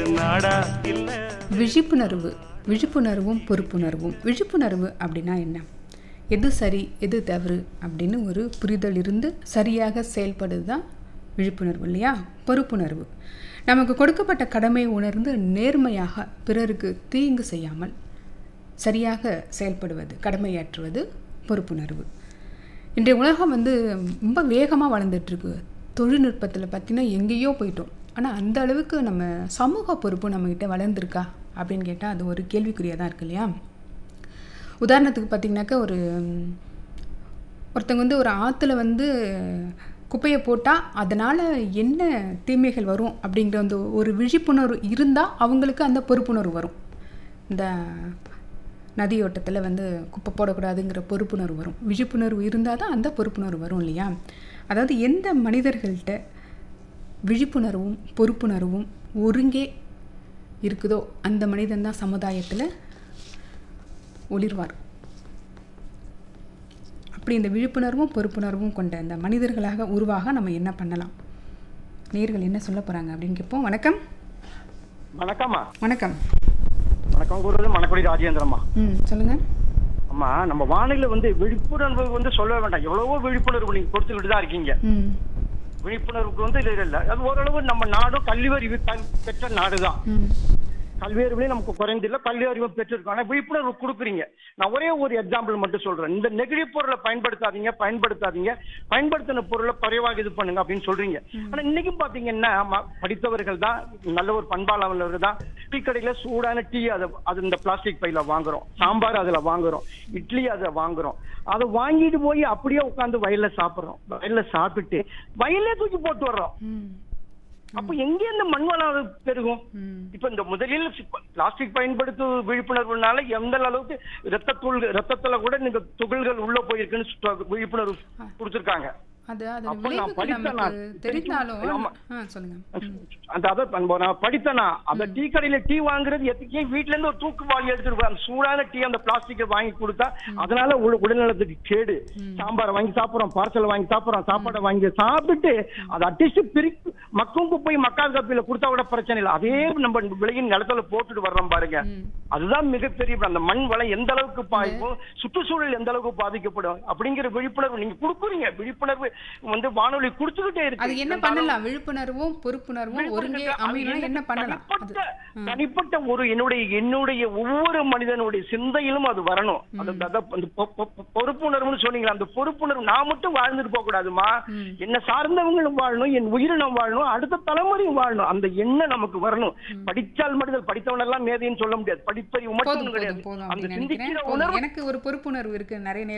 நாடா இல்ல விழிப்புணர்வு விழிப்புணர்வும் பொறுப்புணர்வும் விழிப்புணர்வு அப்படின்னா என்ன எது சரி எது தவறு அப்படின்னு ஒரு புரிதல் இருந்து சரியாக செயல்படுது தான் விழிப்புணர்வு இல்லையா பொறுப்புணர்வு நமக்கு கொடுக்கப்பட்ட கடமையை உணர்ந்து நேர்மையாக பிறருக்கு தீங்கு செய்யாமல் சரியாக செயல்படுவது கடமையாற்றுவது பொறுப்புணர்வு இன்றைய உலகம் வந்து ரொம்ப வேகமாக வளர்ந்துட்டுருக்கு தொழில்நுட்பத்தில் பார்த்தீங்கன்னா எங்கேயோ போயிட்டோம் ஆனால் அந்த அளவுக்கு நம்ம சமூக பொறுப்பு நம்மக்கிட்ட வளர்ந்துருக்கா அப்படின்னு கேட்டால் அது ஒரு கேள்விக்குறியாக தான் இருக்கு இல்லையா உதாரணத்துக்கு பார்த்தீங்கன்னாக்கா ஒரு ம், ஒருத்தவங்க வந்து ஒரு ஆற்றுல வந்து குப்பையை போட்டால் அதனால் என்ன தீமைகள் வரும் அப்படிங்கிற அந்த ஒரு விழிப்புணர்வு இருந்தால் அவங்களுக்கு அந்த பொறுப்புணர்வு வரும் இந்த நதியோட்டத்தில் வந்து குப்பை போடக்கூடாதுங்கிற பொறுப்புணர்வு வரும் விழிப்புணர்வு இருந்தால் தான் அந்த பொறுப்புணர்வு வரும் இல்லையா அதாவது எந்த மனிதர்கள்ட்ட விழிப்புணர்வும் பொறுப்புணர்வும் ஒருங்கே இருக்குதோ அந்த மனிதன் தான் சமுதாயத்தில் ஒளிர்வார் அப்படி இந்த விழிப்புணர்வும் பொறுப்புணர்வும் கொண்ட இந்த மனிதர்களாக உருவாக நம்ம என்ன பண்ணலாம் நேர்கள் என்ன சொல்ல போகிறாங்க அப்படின்னு கேட்போம் வணக்கம் வணக்கம்மா வணக்கம் வணக்கம் கூறுவது மணக்குடி ராஜேந்திரம்மா ம் சொல்லுங்கள் அம்மா நம்ம வானிலை வந்து விழிப்புணர்வு வந்து சொல்ல வேண்டாம் எவ்வளவோ விழிப்புணர்வு நீங்க கொடுத்துக்கிட்டு தான் இருக்கீங்க ம் விழிப்புணர்வுக்கு வந்து இது இல்லை அது ஓரளவு நம்ம நாடும் கல்வி அறிவு க- பெற்ற நாடுதான் ம் கல்வி அறிவுலயும் நமக்கு குறைந்தில்ல கல்வி அறிவு பெற்றிருக்கோம் ஆனா விழிப்புணர்வு கொடுக்குறீங்க நான் ஒரே ஒரு எக்ஸாம்பிள் மட்டும் சொல்றேன் இந்த நெகிழி பொருளை பயன்படுத்தாதீங்க பயன்படுத்தாதீங்க பயன்படுத்தின பொருளை குறைவாக இது பண்ணுங்க அப்படின்னு சொல்றீங்க ஆனா இன்னைக்கும் பாத்தீங்கன்னா ம- படித்தவர்கள் தான் நல்ல ஒரு பண்பாளர்கள் தான் டீ கடையில சூடான டீ அதை அது இந்த பிளாஸ்டிக் பையில வாங்குறோம் சாம்பார் அதுல வாங்குறோம் இட்லி அதை வாங்குறோம் அதை வாங்கிட்டு போய் அப்படியே உட்காந்து வயல்ல சாப்பிடுறோம் வயல்ல சாப்பிட்டு வயல்லே தூக்கி போட்டு வர்றோம் ம் அப்ப எங்க இந்த மண் வளம் பெருகும் ம் இப்ப இந்த முதலில் பிளாஸ்டிக் பயன்படுத்து விழிப்புணர்வுனால எந்த அளவுக்கு ரத்த துள் ரத்தத்துல கூட நீங்க துகள்கள் உள்ள போயிருக்குன்னு சுத்த- விழிப்புணர்வு கொடுத்திருக்காங்க அது அது அப்ப நான் விளைவுக்கு படித்தேன் நமக்கு நான். தெரிந்தாலும் ஆமா. ஆ சொல்லுங்கள் ம் அந்த அதை நம்ம- நான் படித்தேனா அந்த டீ கடையில டீ வாங்குறது எதுக்கே வீட்ல இருந்து ஒரு தூக்கு வாளி எடுத்துட்டு போய் அந்த சூடான டீ அந்த பிளாஸ்டிக்கை வாங்கி கொடுத்தா அதனால உட- உடல்நலத்துக்கு கேடு சாம்பாரை வாங்கி சாப்பிடுறோம் பார்சல் வாங்கி சாப்பிடுறோம் சாப்பாடை வாங்கி சாப்பிட்டு அதை அட்லீஸ்ட் பிரிக்கு மக்கும் குப்பை மக்காத கப்பில கொடுத்தா கூட பிரச்சனை இல்லை அதே நம்ம விலையின் நிலத்துல போட்டுட்டு வர்றோம் பாருங்க ம். அதுதான் மிகப்பெரிய அந்த மண் வளம் எந்த அளவுக்கு பாதிக்கும் சுற்றுச்சூழல் எந்த அளவுக்கு பாதிக்கப்படும் அப்படிங்கிற விழிப்புணர்வு நீங்க கொடுக்குறீங்க விழிப்புணர்வு வந்து வானொலி கொடுத்துக்கிட்டே இருக்கு அது என்ன பண்ணலாம் விழிப்புணர்வும் பொறுப்புணர்வும் ஒருங்கே அமையணும் என்ன பண்ணலாம் அது தனிப்பட்ட தனிப்பட்ட ஒரு என்னுடைய என்னுடைய ஒவ்வொரு மனிதனுடைய சிந்தையிலும் அது வரணும் அது அத- அந்த பொ- பொ- பொ- பொறுப்புணர்வுன்னு சொன்னீங்களா அந்த பொறுப்புணர்வு நான் மட்டும் வாழ்ந்துட்டு போக கூடாதுமா ம். என்ன சார்ந்தவங்களும் வாழணும் என் உயிரினம் வாழணும் அடுத்த தலைமுறையும் வாழணும் அந்த எண்ணம் நமக்கு வரணும் படிச்சால் மட்டும் படித்தவன் எல்லாம் மேதைன்னு சொல்ல முடியாது படிப்பறிவு மட்டும் போதும் கிடையாது போதும் போதும் அந்த அப்படின்னு நினைக்கிறேன் சிந்திக்கிற போதும். உணர்வு எனக்கு ஒரு பொறுப்புணர்வு இருக்கு நிறைய நேரம்